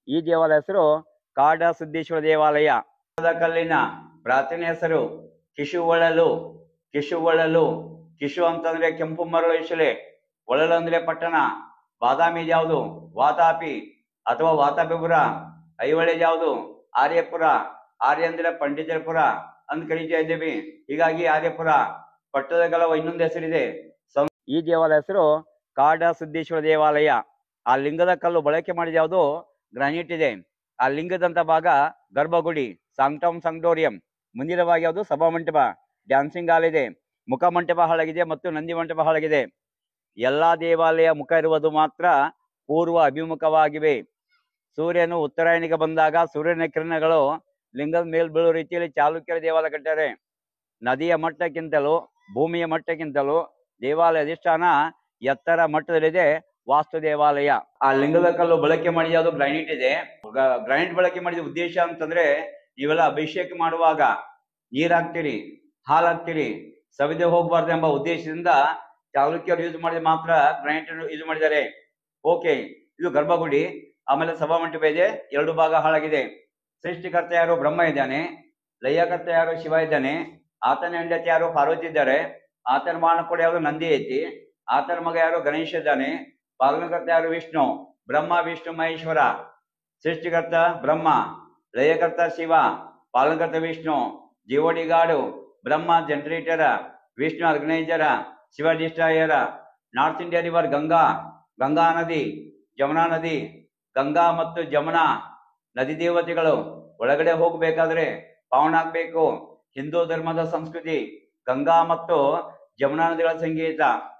ಈ ದೇವಾಲಯ ಹೆಸರು ಕಾಡ ಸಿದ್ದೇಶ್ವರ ದೇವಾಲಯ ಪಟ್ಟದ ಕಲ್ಲಿನ ಪ್ರಾಚೀನ ಹೆಸರು ಕಿಶುವಳಲು ಕಿಶುವಳಲು ಕಿಶು ಅಂತಂದ್ರೆ ಕೆಂಪು ಮರಳು ಇಶಲೆ ಒಳಲು ಅಂದ್ರೆ ಪಟ್ಟಣ ಬಾದಾಮಿ ಯಾವುದು ವಾತಾಪಿ ಅಥವಾ ವಾತಾಪಿಪುರ ಐಹೊಳೆ ಯಾವುದು ಆರ್ಯಪುರ ಆರ್ಯ ಅಂದ್ರೆ ಪಂಡಿತರಪುರ ಅಂತ ಕರೀತಾ ಇದ್ದೀವಿ ಹೀಗಾಗಿ ಆರ್ಯಪುರ ಪಟ್ಟದಕಲ ಇನ್ನೊಂದು ಹೆಸರಿದೆ ಸಂ- ಈ ದೇವಾಲಯ ಹೆಸರು ಕಾಡ ಸಿದ್ದೇಶ್ವರ ದೇವಾಲಯ ಆ ಲಿಂಗದ ಕಲ್ಲು ಬಳಕೆ ಮಾಡಿದ ಯಾವುದು ಗ್ರಾನೈಟ್ ಇದೆ ಆ ಲಿಂಗದಂತ ಭಾಗ ಗರ್ಭಗುಡಿ ಸಾಂಕ್ಟಮ್ ಸಂಕ್ಟೋರಿಯಂ ಮುಂದಿನವಾಗಿ ಯಾವುದು ಸಭಾಮಂಟಪ ಡ್ಯಾನ್ಸಿಂಗ್ ಹಾಲ್ ಇದೆ ಮುಖಮಂಟಪ ಹಾಳಾಗಿದೆ ಮತ್ತು ನಂದಿ ಮಂಟಪ ಹಾಳಾಗಿದೆ ಎಲ್ಲಾ ದೇವಾಲಯ ಮುಖ ಇರುವುದು ಮಾತ್ರ ಪೂರ್ವ ಅಭಿಮುಖವಾಗಿವೆ ಸೂರ್ಯನು ಉತ್ತರಾಯಣಿಗೆ ಬಂದಾಗ ಸೂರ್ಯನ ಕಿರಣಗಳು ಲಿಂಗದ ಮೇಲ್ ಬೀಳುವ ರೀತಿಯಲ್ಲಿ ಚಾಲುಕ್ಯರ ದೇವಾಲಯ ಕಟ್ಟಾರೆ ನದಿಯ ಮಟ್ಟಕ್ಕಿಂತಲೂ ಭೂಮಿಯ ಮಟ್ಟಕ್ಕಿಂತಲೂ ದೇವಾಲಯ ಅಧಿಷ್ಠಾನ ಎತ್ತರ ಮಟ್ಟದಲ್ಲಿದೆ ವಾಸ್ತು ದೇವಾಲಯ ಆ ಲಿಂಗದ ಕಲ್ಲು ಬಳಕೆ ಮಾಡಿ ಯಾವುದು ಗ್ರಾನೈಟ್ ಇದೆ ಗ್ರಾನೈಟ್ ಬಳಕೆ ಮಾಡಿದ ಉದ್ದೇಶ ಅಂತಂದ್ರೆ ನೀವೆಲ್ಲ ಅಭಿಷೇಕ ಮಾಡುವಾಗ ನೀರ್ ಹಾಕ್ತೀರಿ ಹಾಲ್ ಹಾಕ್ತೀರಿ ಸವಿದೆ ಹೋಗಬಾರ್ದು ಎಂಬ ಉದ್ದೇಶದಿಂದ ಚಾಲುಕ್ಯರು ಯೂಸ್ ಮಾಡಿದ ಮಾತ್ರ ಗ್ರಾನೈಟ್ ಯೂಸ್ ಮಾಡಿದ್ದಾರೆ ಓಕೆ ಇದು ಗರ್ಭಗುಡಿ ಆಮೇಲೆ ಸಭಾಮಂಟಪ ಇದೆ ಎರಡು ಭಾಗ ಹಾಳಾಗಿದೆ ಸೃಷ್ಟಿಕರ್ತ ಯಾರು ಬ್ರಹ್ಮ ಇದ್ದಾನೆ ಲಯಕರ್ತ ಯಾರು ಶಿವ ಇದ್ದಾನೆ ಆತನ ಹೆಂಡತಿ ಯಾರು ಪಾರ್ವತಿ ಇದ್ದಾರೆ ಆತನ ಮಾನ ಕೂಡ ಯಾವುದು ನಂದಿ ಐತಿ ಆತನ ಮಗ ಯಾರು ಗಣೇಶ ಇದ್ದಾನೆ ಪಾಲನಕರ್ತ ಯಾರು ವಿಷ್ಣು ಬ್ರಹ್ಮ ವಿಷ್ಣು ಮಹೇಶ್ವರ ಸೃಷ್ಟಿಕರ್ತ ಬ್ರಹ್ಮ ಲಯಕರ್ತ ಶಿವ ಪಾಲನಕರ್ತ ವಿಷ್ಣು ಜೀವಡಿಗಾಡು Brahma generator Vishnu organiser Shiva destroyer north India river Ganga Ganga ನದಿ ಜಮುನಾ ನದಿ ಗಂಗಾ ಮತ್ತು ಜಮುನಾ ನದಿ ದೇವತೆಗಳು ಒಳಗಡೆ ಹೋಗ್ಬೇಕಾದ್ರೆ ಪಾವನ ಆಗ್ಬೇಕು ಹಿಂದೂ ಧರ್ಮದ ಸಂಸ್ಕೃತಿ ಗಂಗಾ ಮತ್ತು ಜಮುನಾ ನದಿಗಳ ಸಂಗೀತ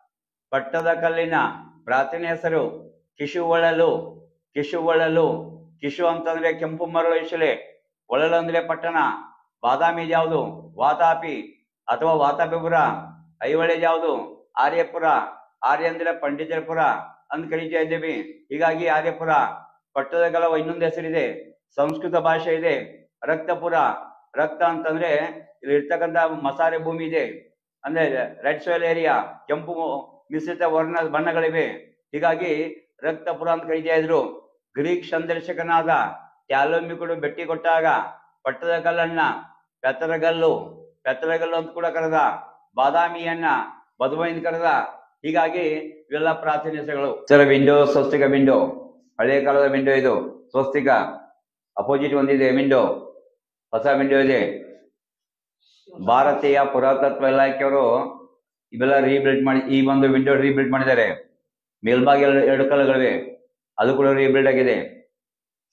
ಪಟ್ಟದ ಕಲ್ಲಿನ ಪ್ರಾಚೀನ ಹೆಸರು ಕಿಶುವಳಲು ಕಿಶುವಳಲು ಕಿಶು ಅಂತಂದ್ರೆ ಕೆಂಪು ಮರಳು ಇಶಲೆ ಒಳಲು ಅಂದ್ರೆ ಪಟ್ಟಣ ಬಾದಾಮಿ ಯಾವುದು ವಾತಾಪಿ ಅಥವಾ ವಾತಾಪಿಪುರ ಐಹೊಳೆ ಯಾವುದು ಆರ್ಯಪುರ ಆರ್ಯ ಅಂದ್ರೆ ಪಂಡಿತರಪುರ ಅಂತ ಕರೀತಾ ಇದ್ದೀವಿ ಹೀಗಾಗಿ ಆರ್ಯಪುರ ಪಟ್ಟದಕಲ ಇನ್ನೊಂದು ಹೆಸರಿದೆ ಸಂಸ್ಕೃತ ಭಾಷೆ ಇದೆ ರಕ್ತಪುರ ರಕ್ತ ಅಂತಂದ್ರೆ ಇಲ್ಲಿ ಇರ್ತಕ್ಕಂಥ ಮಸಾರೆ ಭೂಮಿ ಇದೆ ಅಂದ್ರೆ ರೆಡ್ ಸಾಯಿಲ್ ಏರಿಯಾ ಕೆಂಪು ಮಿಶ್ರಿತ ವರ್ಣ ಬಣ್ಣಗಳಿವೆ ಹೀಗಾಗಿ ರಕ್ತಪುರ ಅಂತ ಕರೀತಾ ಇದ್ರು ಗ್ರೀಕ್ ಸಂದರ್ಶಕನಾದ ಟ್ಯಾಲೋಮಿಕುಡು ಭೇಟಿ ಕೊಟ್ಟಾಗ ಪಟ್ಟದ ಕಲ್ಲನ್ನ ಪೆತ್ತರಗಲ್ಲು ಪೆತ್ತರಗಲ್ಲು ಅಂತ ಕೂಡ ಕರೆದ ಬಾದಾಮಿಯನ್ನ ಬದುವೈನ್ ಕರೆದ ಹೀಗಾಗಿ ಇವೆಲ್ಲ ಪ್ರಾಚೀನ ಹೆಸರುಗಳು ಸರ ವಿಂಡೋ ಸ್ವಸ್ತಿಕ ವಿಂಡೋ ಹಳೆಯ ಕಾಲದ ವಿಂಡೋ ಇದು ಸ್ವಸ್ತಿಕ ಅಪೋಸಿಟ್ ಒಂದಿದೆ ವಿಂಡೋ ಹೊಸ ವಿಂಡೋ ಇದೆ ಭಾರತೀಯ ಪುರಾತತ್ವ ಇಲಾಖೆಯವರು ಇವೆಲ್ಲ ರೀಬಿಲ್ಡ್ ಮಾಡಿ ಈ ಒಂದು ವಿಂಡೋ ರೀಬಿಲ್ಡ್ ಮಾಡಿದ್ದಾರೆ ಮೇಲ್ಭಾಗ ಎರಡು ಎರಡು ಕಲ್ಲುಗಳಿವೆ ಅದು ಕೂಡ ರೀಬಿಲ್ಡ್ ಆಗಿದೆ